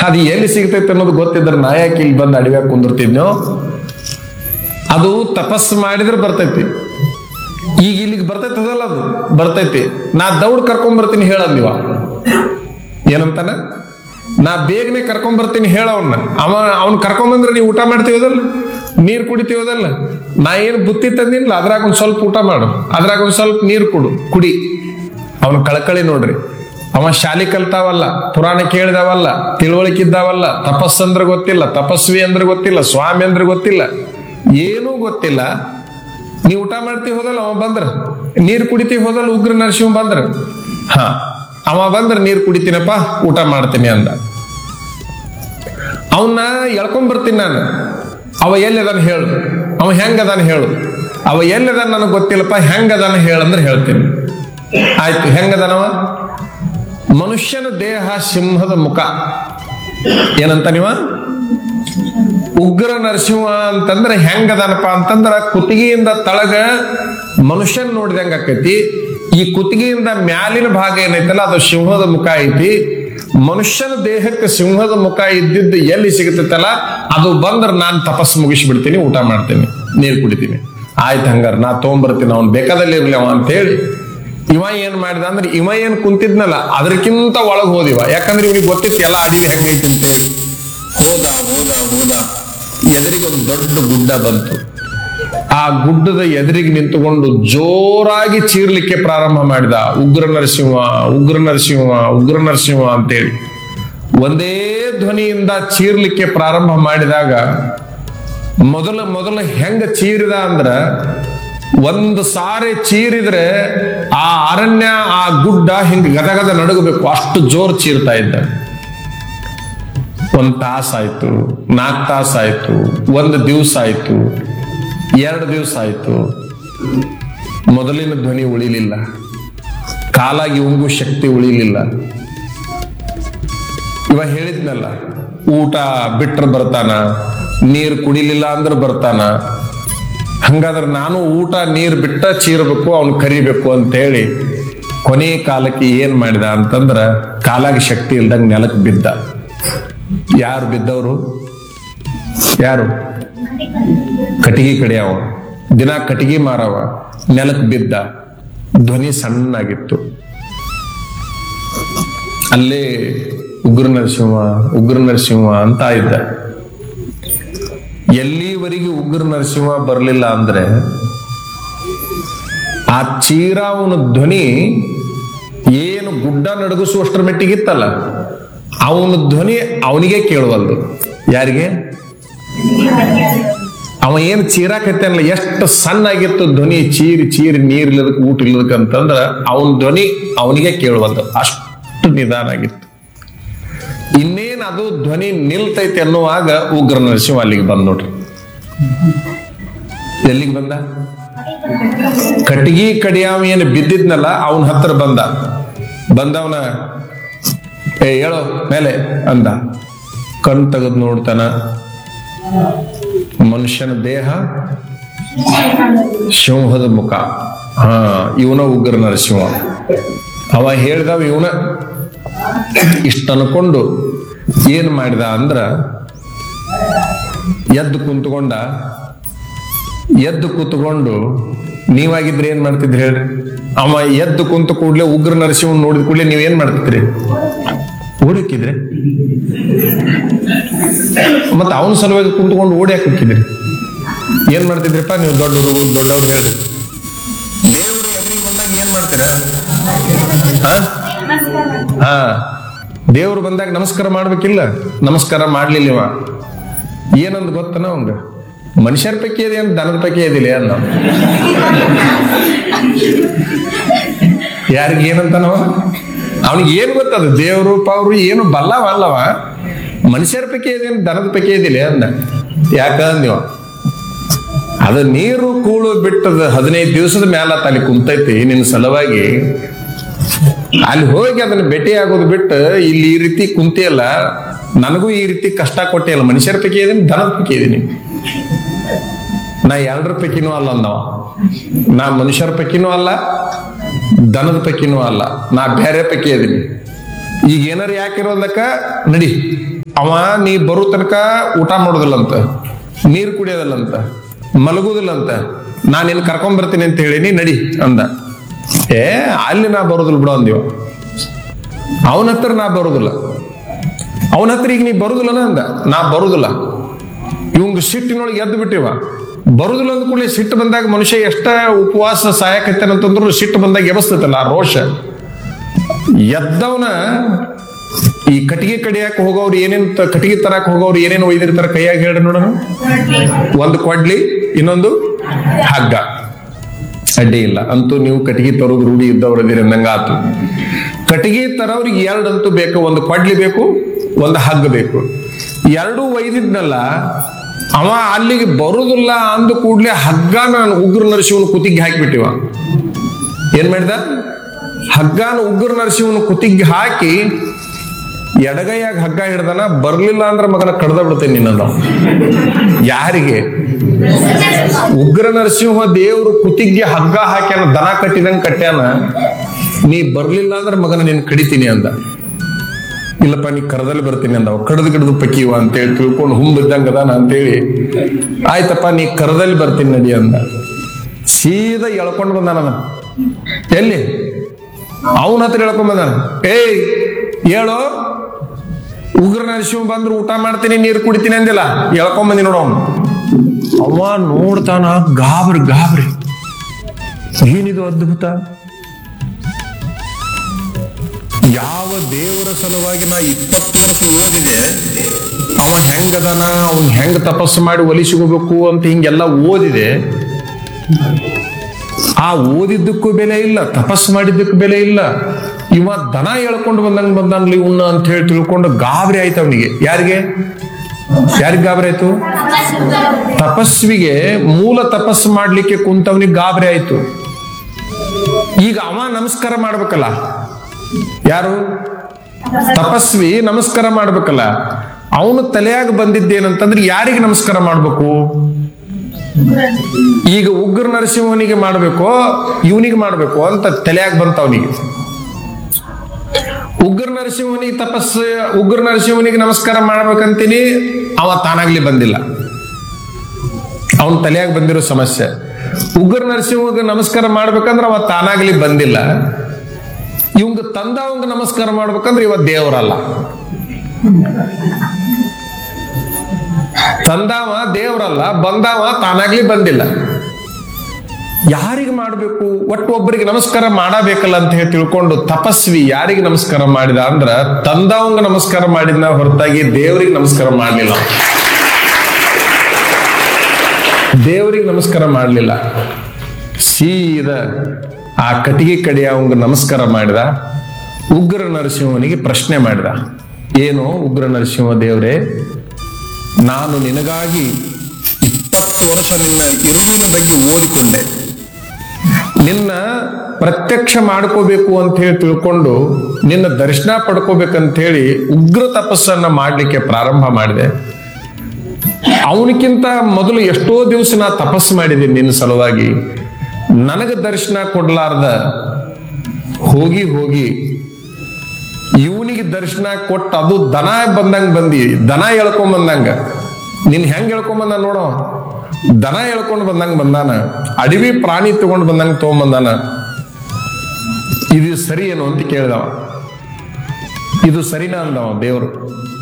ಅದು ಎಲ್ಲಿ ಸಿಗ್ತೈತೆ ಅನ್ನೋದು ಗೊತ್ತಿದ್ರೆ ನಾ ಯಾಕೆ ಇಲ್ಲಿ ಬಂದು ಅಡವ್ಯಾಗ ಕುಂದಿರ್ತಿದ್ನೋ ಅದು ತಪಸ್ಸು ಮಾಡಿದ್ರೆ ಬರ್ತೈತಿ ಈಗ ಇಲ್ಲಿಗೆ ಬರ್ತೈತಿ ಅದಲ್ಲ ಅದು ಬರ್ತೈತಿ ನಾ ದೌಡ್ ಕರ್ಕೊಂಡ್ ಬರ್ತೀನಿ ಹೇಳದ್ ನೀವ ಏನಂತಾನ ನಾ ಬೇಗನೆ ಕರ್ಕೊಂಡ್ ಬರ್ತೀನಿ ಹೇಳವನ್ನ ಅವ ಅವ್ನ್ ಕರ್ಕೊಂಡ್ ಬಂದ್ರೆ ನೀವು ಊಟ ಮಾಡ್ತೀವದಲ್ಲ ನೀರ್ ಕುಡಿತೀವದಲ್ಲ ನಾ ಏನ್ ಬುತ್ತಿ ತಂದಿಲ್ಲ ಅದ್ರಾಗ ಒಂದ್ ಸ್ವಲ್ಪ ಊಟ ಮಾಡು ಅದ್ರಾಗ ಒಂದ್ ಸ್ವಲ್ಪ ನೀರ್ ಕುಡು ಕುಡಿ ಅವನ ಕಳಕಳಿ ನೋಡ್ರಿ ಅವ ಶಾಲಿ ಕಲ್ತಾವಲ್ಲ ಪುರಾಣ ಕೇಳಿದವಲ್ಲ ತಿಳುವಳಿಕೆ ಇದ್ದಾವಲ್ಲ ತಪಸ್ಸಂದ್ರ ಗೊತ್ತಿಲ್ಲ ತಪಸ್ವಿ ಅಂದ್ರೆ ಗೊತ್ತಿಲ್ಲ ಸ್ವಾಮಿ ಅಂದ್ರೆ ಗೊತ್ತಿಲ್ಲ ಏನೂ ಗೊತ್ತಿಲ್ಲ ನೀ ಊಟ ಮಾಡ್ತೀವಿ ಹೋದಲ್ಲ ಅವ ಬಂದ್ರ ನೀರ್ ಕುಡಿತೀವಿ ಹೋದಲ್ಲ ಉಗ್ರ ನರಸಿಂಹ ಬಂದ್ರ ಹಾ ಅವ ಬಂದ್ರ ನೀರ್ ಕುಡಿತೀನಪ್ಪ ಊಟ ಮಾಡ್ತೀನಿ ಅಂದ ಅವನ್ನ ಎಳ್ಕೊಂಡ್ ಬರ್ತೀನಿ ನಾನು ಅವ ಎಲ್ಲಿದಾನ ಹೇಳು ಅವ ಹೆಂಗದಾನ ಹೇಳು ಅವ ಎಲ್ಲಿದಾನ ನನಗೆ ಗೊತ್ತಿಲ್ಲಪ್ಪ ಹೆಂಗದಾನ ಹೇಳಂದ್ರೆ ಹೇಳ್ತೀನಿ ಆಯ್ತು ಹೆಂಗದಾನವ ಮನುಷ್ಯನ ದೇಹ ಸಿಂಹದ ಮುಖ ಏನಂತ ನೀವ ಉಗ್ರ ನರಸಿಂಹ ಅಂತಂದ್ರೆ ಹೆಂಗದನಪ್ಪ ಅಂತಂದ್ರ ಕುತ್ತಿಗೆಯಿಂದ ತಳಗ ಮನುಷ್ಯನ್ ನೋಡಿದಂಗ ಆಕೈತಿ ಈ ಕುತ್ತಿಗೆಯಿಂದ ಮ್ಯಾಲಿನ ಭಾಗ ಏನೈತಲ್ಲ ಅದು ಸಿಂಹದ ಮುಖ ಐತಿ ಮನುಷ್ಯನ ದೇಹಕ್ಕೆ ಸಿಂಹದ ಮುಖ ಇದ್ದಿದ್ದು ಎಲ್ಲಿ ಸಿಗುತ್ತಲ್ಲ ಅದು ಬಂದ್ರ ನಾನ್ ತಪಸ್ಸು ಮುಗಿಸ್ಬಿಡ್ತೀನಿ ಊಟ ಮಾಡ್ತೀನಿ ನೀರು ಕುಡಿತೀನಿ ಆಯ್ತು ಹಂಗಾರ ನಾ ತೊಗೊಂಬರ್ತೀನಿ ಅವ್ನು ಬೇಕಾದಲ್ಲಿ ಇರ್ಲಿ ಅವ ಅಂತ ಹೇಳಿ ಇವ ಏನ್ ಮಾಡಿದ ಅಂದ್ರೆ ಇವ ಏನ್ ಕುಂತಿದ್ನಲ್ಲ ಅದಕ್ಕಿಂತ ಒಳಗ್ ಹೋದಿವ ಯಾಕಂದ್ರೆ ಇವನಿಗೆ ಗೊತ್ತಿತ್ತು ಎಲ್ಲ ಅಡಿಗೆ ಹೆಂಗೈತಿ ಅಂತ ಹೇಳಿ ಹೋದ ಹೋದ ಹೋದ ಎದುರಿಗೆ ಒಂದು ದೊಡ್ಡ ಗುಡ್ಡ ಬಂತು ಆ ಗುಡ್ಡದ ಎದುರಿಗೆ ನಿಂತುಕೊಂಡು ಜೋರಾಗಿ ಚೀರ್ಲಿಕ್ಕೆ ಪ್ರಾರಂಭ ಮಾಡಿದ ಉಗ್ರ ನರಸಿಂಹ ಉಗ್ರ ನರಸಿಂಹ ಉಗ್ರ ನರಸಿಂಹ ಅಂತೇಳಿ ಒಂದೇ ಧ್ವನಿಯಿಂದ ಚೀರ್ಲಿಕ್ಕೆ ಪ್ರಾರಂಭ ಮಾಡಿದಾಗ ಮೊದಲ ಮೊದಲ ಹೆಂಗ ಚೀರಿದ ಅಂದ್ರ ಒಂದು ಸಾರಿ ಚೀರಿದ್ರೆ ಆ ಅರಣ್ಯ ಆ ಗುಡ್ಡ ಹಿಂಗ ಗದಗದ ನಡುಗಬೇಕು ಅಷ್ಟು ಜೋರ್ ಚೀರ್ತಾ ಇದ್ದ ಒಂದ್ ತಾಸ ಆಯ್ತು ನಾಲ್ಕು ತಾಸ ಆಯ್ತು ಒಂದು ದಿವಸ ಆಯ್ತು ಎರಡು ದಿವಸ ಆಯ್ತು ಮೊದಲಿನ ಧ್ವನಿ ಉಳಿಲಿಲ್ಲ ಕಾಲಾಗಿ ಉಂಗು ಶಕ್ತಿ ಉಳಿಲಿಲ್ಲ ಇವ ಹೇಳಿದ್ನಲ್ಲ ಊಟ ಬಿಟ್ರೆ ಬರ್ತಾನ ನೀರು ಕುಡಿಲಿಲ್ಲ ಅಂದ್ರೆ ಬರ್ತಾನ ಹಂಗಾದ್ರೆ ನಾನು ಊಟ ನೀರು ಬಿಟ್ಟ ಚೀರ್ಬೇಕು ಅವ್ನು ಕರಿಬೇಕು ಅಂತ ಹೇಳಿ ಕೊನೆ ಕಾಲಕ್ಕೆ ಏನ್ ಮಾಡಿದ ಅಂತಂದ್ರ ಕಾಲಾಗಿ ಶಕ್ತಿ ಇಲ್ದಂಗ ನೆಲಕ್ಕೆ ಬಿದ್ದ ಯಾರು ಬಿದ್ದವರು ಯಾರು ಕಟಿಗೆ ಕಡಿಯವ ದಿನ ಕಟಿಗೆ ಮಾರವ ನೆಲಕ್ಕೆ ಬಿದ್ದ ಧ್ವನಿ ಸಣ್ಣಾಗಿತ್ತು ಅಲ್ಲೇ ಉಗ್ರ ನರಸಿಂಹ ಉಗ್ರ ನರಸಿಂಹ ಅಂತ ಇದ್ದ ಎಲ್ಲಿವರೆಗೆ ಉಗ್ರ ನರಸಿಂಹ ಬರಲಿಲ್ಲ ಅಂದ್ರೆ ಆ ಚೀರಾವನ ಧ್ವನಿ ಏನು ಗುಡ್ಡ ನಡಗಿಸುವಷ್ಟರ ಮೆಟ್ಟಿಗಿತ್ತಲ್ಲ ಅವನ ಧ್ವನಿ ಅವನಿಗೆ ಕೇಳುವಲ್ದು ಯಾರಿಗೆ ಅವ ಏನ್ ಚೀರಾಕತ್ತಲ್ಲ ಎಷ್ಟು ಸಣ್ಣ ಆಗಿತ್ತು ಧ್ವನಿ ಚೀರಿ ಚೀರಿ ನೀರ್ ಇಲ್ಲದಕ್ಕೆ ಊಟ ಇಲ್ಲದಕ್ಕೆ ಅಂತಂದ್ರ ಅವನ ಧ್ವನಿ ಅವನಿಗೆ ಕೇಳುವಲ್ದು ಅಷ್ಟು ನಿಧಾನ ಆಗಿತ್ತು ಇನ್ನೇನ್ ಅದು ಧ್ವನಿ ನಿಲ್ತೈತೆ ಅನ್ನುವಾಗ ಉಗ್ರ ನರಸಿಂಹ ಅಲ್ಲಿಗೆ ಬಂದ್ ನೋಡ್ರಿ ಎಲ್ಲಿಗೆ ಬಂದ ಕಟ್ಟಿಗೆ ಕಡಿಯಾವ ಏನು ಬಿದ್ದಿದ್ನಲ್ಲ ಅವನ ಹತ್ರ ಬಂದ ಬಂದವನ ಏ ಹೇಳೋ ಮೇಲೆ ಅಂದ ಕಣ್ ತೆಗೆದು ನೋಡ್ತಾನ ಮನುಷ್ಯನ ದೇಹ ಸಿಂಹದ ಮುಖ ಹಾ ಇವನ ಉಗ್ರ ನರಸಿಂಹ ಅವ ಹೇಳ್ದವ ಇವನ ಇಷ್ಟ ಅನ್ಕೊಂಡು ಏನ್ ಮಾಡಿದ ಅಂದ್ರ ಎದ್ದು ಕುಂತ್ಕೊಂಡ ಎದ್ದು ಕೂತ್ಕೊಂಡು ನೀವಾಗಿದ್ರೆ ಏನ್ ಮಾಡ್ತಿದ್ರಿ ಹೇಳ್ರಿ ಅವ ಎದ್ದು ಕುಂತ ಕೂಡ್ಲೆ ಉಗ್ರ ನರಸಿಂಹ ನೋಡಿದ ಕೂಡ್ಲೆ ನೀವ್ ಏನ್ ಮಾಡ್ತಿದ್ರಿ ಓಡಕ್ಕಿದ್ರೆ ಮತ್ತ ಅವನ ಸಲುವಾಗಿ ಕುಂತ್ಕೊಂಡು ಓಡಿ ಹಾಕಿದ್ರಿ ಏನ್ ಮಾಡ್ತಿದ್ರಿಪ್ಪ ನೀವು ದೊಡ್ಡ ಹುಡುಗರು ದೊಡ್ಡವ್ರು ಹೇಳ್ರಿ ದೇವ್ರ ಎದುರಿಗೆ ಬಂದಾಗ ಏನ್ ಮಾಡ್ತೀರಾ ಹಾ ಹಾ ದೇವ್ರು ಬಂದಾಗ ನಮಸ್ಕಾರ ಮಾಡ್ಬೇಕಿಲ್ಲ ನಮಸ್ಕಾರ ಮಾಡ್ಲಿಲ್ಲ ಇವ ಏನಂದ್ ಗೊತ್ತನ ಅವಂಗ ಮನುಷ್ಯರ ಪೈಕಿ ಇದೆ ಅಂತ ದನದ ಪೈಕಿ ಇದಿಲ್ಲ ಅಂದ ಯಾರಿಗೆ ಏನಂತಾನವ ಅವನಿಗೆ ಏನ್ ಗೊತ್ತದ ದೇವ್ರು ಪಾವ್ರು ಏನು ಬಲ್ಲವ ಅಲ್ಲವ ಮನುಷ್ಯರ ಪೈಕಿ ಇದೆ ಅಂತ ದನದ ಪೈಕಿ ಇದಿಲ್ಲ ಅಂದ ಯಾಕ ಅಂದಿವ ಅದು ನೀರು ಕೂಳು ಬಿಟ್ಟದ ಹದಿನೈದು ದಿವಸದ ಮ್ಯಾಲ ಅಲ್ಲಿ ಕುಂತೈತಿ ನಿನ್ನ ಸಲುವಾಗಿ ಅಲ್ಲಿ ಹೋಗಿ ಅದನ್ನ ಭೇಟಿ ಆಗೋದು ಬಿಟ್ಟು ಇಲ್ಲಿ ಈ ರೀತಿ ಕುಂತಿಯಲ್ಲ ನನಗೂ ಈ ರೀತಿ ಕಷ್ಟ ಕೊಟ್ಟಿಯಲ್ಲ ಮನುಷ್ಯರ ಪೈಕಿ ಇದೀನಿ ದನದ ಪೈಕಿ ಇದೀನಿ ನಾ ಎರಡರ ಪೈಕಿನೂ ಅಲ್ಲ ಅಂದವ ನಾ ಮನುಷ್ಯರ ಪೈಕಿನೂ ಅಲ್ಲ ದನದ ಪೈಕಿನೂ ಅಲ್ಲ ನಾ ಬೇರೆ ಪೈಕಿ ಇದೀನಿ ಈಗ ಏನಾರು ಯಾಕಿರೋದಕ್ಕ ನಡಿ ಅವ ನೀ ಬರೋ ತನಕ ಊಟ ಮಾಡೋದಿಲ್ಲಂತ ನೀರು ಕುಡಿಯೋದಿಲ್ಲಂತ ಮಲಗುದಿಲ್ಲಂತ ನಾನು ನಿನ್ ಕರ್ಕೊಂಡ್ ಬರ್ತೀನಿ ಅಂತ ಹೇಳಿನಿ ನಡಿ ಅಂದ ಏ ಅಲ್ಲಿ ನಾ ಬರೋದಿಲ್ಲ ಬಿಡು ಅಂದಿವ ಅವನ ಹತ್ರ ನಾ ಬರೋದಿಲ್ಲ ಅವನ ಹತ್ರ ಈಗ ನೀ ಬರುದಿಲ್ಲನ ಅಂದ ನಾ ಬರುದಿಲ್ಲ ಇವಂಗ ಸಿಟ್ಟಿನೊಳಗೆ ಎದ್ದು ಬಿಟ್ಟಿವ ಬರುದಿಲ್ಲ ಅಂದ ಕೂಡಲೇ ಸಿಟ್ಟು ಬಂದಾಗ ಮನುಷ್ಯ ಎಷ್ಟ ಉಪವಾಸ ಸಾಯಕತ್ತೇನಂತಂದ್ರು ಸಿಟ್ಟು ಬಂದಾಗ ಎಬಸ್ತೈತಲ್ಲ ಆ ರೋಷ ಎದ್ದವನ ಈ ಕಟ್ಟಿಗೆ ಕಡಿಯಾಕ ಹೋಗೋರು ಏನೇನ್ ತ- ಕಟ್ಟಿಗೆ ತರಾಕ್ ಹೋಗೋರು ಏನೇನ್ ಒಯ್ದಿರ್ತಾರ ಕೈಯಾಗ ಹೇಳ್ರಿ ನೋಡೋಣ ಒಂದು ಕೊಡ್ಲಿ ಇನ್ನೊಂದು ಹಗ್ಗ ಅಡ್ಡಿ ಇಲ್ಲ ಅಂತೂ ನೀವು ಕಟ್ಟಿಗೆ ತರೋದು ರೂಢಿ ಇದ್ದವ್ರದಿರಿ ಅಂದಂಗ ಆತು ಕಟ್ಟಿಗೆ ತರೋರಿಗೆ ಎರಡಂತೂ ಬೇಕು ಒಂದು ಕೊಡ್ಲಿ ಬೇಕು ಒಂದು ಹಗ್ಗ ಬೇಕು ಎರಡೂ ಒಯ್ದಿದ್ನಲ್ಲ ಅವ ಅಲ್ಲಿಗೆ ಬರುದಿಲ್ಲ ಅಂದ ಕೂಡ್ಲೆ ಹಗ್ಗ ನಾನು ಉಗ್ರ ನರಸಿವನ ಕುತ್ತಿಗೆ ಹಾಕಿಬಿಟ್ಟಿವ ಏನ್ ಮಾಡಿದ ಹಗ್ಗಾನ ಉಗ್ರ ನರಸಿವನ ಕುತ್ತಿಗೆ ಹಾಕಿ ಎಡಗೈಯಾಗ ಹಗ್ಗ ಹಿಡ್ದನ ಬರ್ಲಿಲ್ಲ ಅಂದ್ರ ಮಗನ ಕಡ್ದ ಬಿಡ್ತೇನೆ ನಿನ್ನ ಯಾರಿಗೆ ಉಗ್ರ ನರಸಿಂಹ ದೇವ್ರು ಕುತ್ತಿಗೆ ಹಗ್ಗ ಹಾಕ್ಯಾನ ದನ ಕಟ್ಟಿದಂಗ ಕಟ್ಯಾನ ನೀ ಬರ್ಲಿಲ್ಲ ಅಂದ್ರ ಮಗನ ನೀನ್ ಕಡಿತೀನಿ ಅಂದ ಇಲ್ಲಪ್ಪ ನೀ ಕರದಲ್ಲಿ ಬರ್ತೀನಿ ಅಂದ ಕಡದು ಕಡದು ಪಕ್ಕಿವ ಅಂತೇಳಿ ತಿಳ್ಕೊಂಡು ಹುಂಬಿದ್ದಂಗ ಅದಾನ ಅಂತೇಳಿ ಆಯ್ತಪ್ಪ ನೀ ಕರದಲ್ಲಿ ಬರ್ತೀನಿ ನಡಿ ಅಂದ ಸೀದಾ ಎಳ್ಕೊಂಡು ಬಂದಾನ ಅವ. ಎಲ್ಲಿ ಅವನ ಹತ್ರ ಎಳ್ಕೊಂಡ್ ಬಂದಾನ ಏಯ್ ಹೇಳು ಉಗ್ರ ನರಸಿಂಹ ಬಂದ್ರು ಊಟ ಮಾಡ್ತೀನಿ ನೀರು ಕುಡಿತೀನಿ ಅಂದಿಲ್ಲ ಎಳ್ಕೊಂಡ್ ಬಂದಿ ನೋಡು ಅವ್ನು ಅವ ನೋಡ್ತಾನ ಗಾಬ್ರಿ ಗಾಬ್ರಿ ಏನಿದು ಅದ್ಭುತ ಯಾವ ದೇವರ ಸಲುವಾಗಿ ನಾ ಇಪ್ಪತ್ತು ವರ್ಷ ಓದಿದೆ ಅವ ಹೆಂಗದನ ಅವನ್ ಹೆಂಗ ತಪಸ್ಸು ಮಾಡಿ ಒಲಿಸಿಕೋಬೇಕು ಅಂತ ಹಿಂಗೆಲ್ಲ ಓದಿದೆ ಆ ಓದಿದ್ದಕ್ಕೂ ಬೆಲೆ ಇಲ್ಲ ತಪಸ್ಸು ಮಾಡಿದ್ದಕ್ಕೂ ಬೆಲೆ ಇಲ್ಲ ಇವ ದನ ಎಳ್ಕೊಂಡು ಬಂದಂಗ ಬಂದನ್ಲಿ ಉಣ್ಣ ಅಂತ ಹೇಳಿ ತಿಳ್ಕೊಂಡು ಗಾಬರಿ ಆಯ್ತು ಅವನಿಗೆ ಯಾರಿಗೆ ಯಾರಿಗ್ ಗಾಬರಿ ಆಯ್ತು ತಪಸ್ವಿಗೆ ಮೂಲ ತಪಸ್ಸು ಮಾಡ್ಲಿಕ್ಕೆ ಕುಂತವನಿಗೆ ಗಾಬರಿ ಆಯ್ತು ಈಗ ಅವ ನಮಸ್ಕಾರ ಮಾಡ್ಬೇಕಲ್ಲ ಯಾರು ತಪಸ್ವಿ ನಮಸ್ಕಾರ ಮಾಡ್ಬೇಕಲ್ಲ ಅವನು ತಲೆಯಾಗ ಬಂದಿದ್ದೇನಂತಂದ್ರೆ ಯಾರಿಗೆ ನಮಸ್ಕಾರ ಮಾಡ್ಬೇಕು ಈಗ ಉಗ್ರ ನರಸಿಂಹನಿಗೆ ಮಾಡ್ಬೇಕೋ ಇವನಿಗೆ ಮಾಡ್ಬೇಕು ಅಂತ ತಲೆಯಾಗ ಬಂತ ಅವನಿಗೆ ಉಗ್ರ ನರಸಿಂಹನಿಗೆ ತಪಸ್ಸು ಉಗ್ರ ನರಸಿಂಹನಿಗೆ ನಮಸ್ಕಾರ ಮಾಡ್ಬೇಕಂತೀನಿ ಅವ ತಾನಾಗ್ಲಿ ಬಂದಿಲ್ಲ ಅವನ್ ತಲೆಯಾಗ ಬಂದಿರೋ ಸಮಸ್ಯೆ ಉಗ್ರ ನರಸಿಂಹಗೆ ನಮಸ್ಕಾರ ಮಾಡ್ಬೇಕಂದ್ರೆ ಅವ ತಾನಾಗ್ಲಿ ಬಂದಿಲ್ಲ ಇವಂಗ ತಂದವಂಗ ನಮಸ್ಕಾರ ಮಾಡ್ಬೇಕಂದ್ರೆ ಇವ ದೇವರಲ್ಲ ತಂದವ ದೇವರಲ್ಲ ಬಂದವ ತಾನಾಗ್ಲಿ ಬಂದಿಲ್ಲ ಯಾರಿಗೆ ಮಾಡಬೇಕು ಒಟ್ಟು ಒಬ್ಬರಿಗೆ ನಮಸ್ಕಾರ ಮಾಡಬೇಕಲ್ಲ ಅಂತ ಹೇಳಿ ತಿಳ್ಕೊಂಡು ತಪಸ್ವಿ ಯಾರಿಗೆ ನಮಸ್ಕಾರ ಮಾಡಿದ ಅಂದ್ರ ತಂದವಂಗ ನಮಸ್ಕಾರ ಮಾಡಿದ್ನ ಹೊರತಾಗಿ ದೇವರಿಗೆ ನಮಸ್ಕಾರ ಮಾಡಲಿಲ್ಲ ದೇವರಿಗೆ ನಮಸ್ಕಾರ ಮಾಡಲಿಲ್ಲ ಸೀದಾ ಆ ಕಟ್ಟಿಗೆ ಕಡೆ ಅವಂಗ ನಮಸ್ಕಾರ ಮಾಡಿದ ಉಗ್ರ ನರಸಿಂಹನಿಗೆ ಪ್ರಶ್ನೆ ಮಾಡಿದ ಏನು ಉಗ್ರ ನರಸಿಂಹ ದೇವರೇ ನಾನು ನಿನಗಾಗಿ ಇಪ್ಪತ್ತು ವರ್ಷ ನಿನ್ನ ಇರುವಿನ ಬಗ್ಗೆ ಓದಿಕೊಂಡೆ ನಿನ್ನ ಪ್ರತ್ಯಕ್ಷ ಮಾಡ್ಕೋಬೇಕು ಅಂತ ಹೇಳಿ ತಿಳ್ಕೊಂಡು ನಿನ್ನ ದರ್ಶನ ಪಡ್ಕೋಬೇಕಂತ ಹೇಳಿ ಉಗ್ರ ತಪಸ್ಸನ್ನ ಮಾಡ್ಲಿಕ್ಕೆ ಪ್ರಾರಂಭ ಮಾಡಿದೆ ಅವನಿಕ್ಕಿಂತ ಮೊದಲು ಎಷ್ಟೋ ದಿವಸ ನಾ ತಪಸ್ಸು ಮಾಡಿದ್ದೀನಿ ನಿನ್ನ ಸಲುವಾಗಿ ನನಗ ದರ್ಶನ ಕೊಡ್ಲಾರ್ದ ಹೋಗಿ ಹೋಗಿ ಇವನಿಗೆ ದರ್ಶನ ಕೊಟ್ಟು ಅದು ದನ ಬಂದಂಗ ಬಂದಿ ದನ ಎಳ್ಕೊಂಡ್ ಬಂದಂಗ ನಿನ್ ಹೆಂಗ್ ಎಳ್ಕೊಂಡ್ ಬಂದ ನೋಡೋ ದನ ಎಳ್ಕೊಂಡ್ ಬಂದಂಗ ಬಂದಾನ ಅಡವಿ ಪ್ರಾಣಿ ತಗೊಂಡ್ ಬಂದಂಗ ತಗೊಂಬಂದಾನ ಇದು ಸರಿ ಏನು ಅಂತ ಕೇಳಿದವ ಇದು ಸರಿನಾ ಅಂದವ ದೇವರು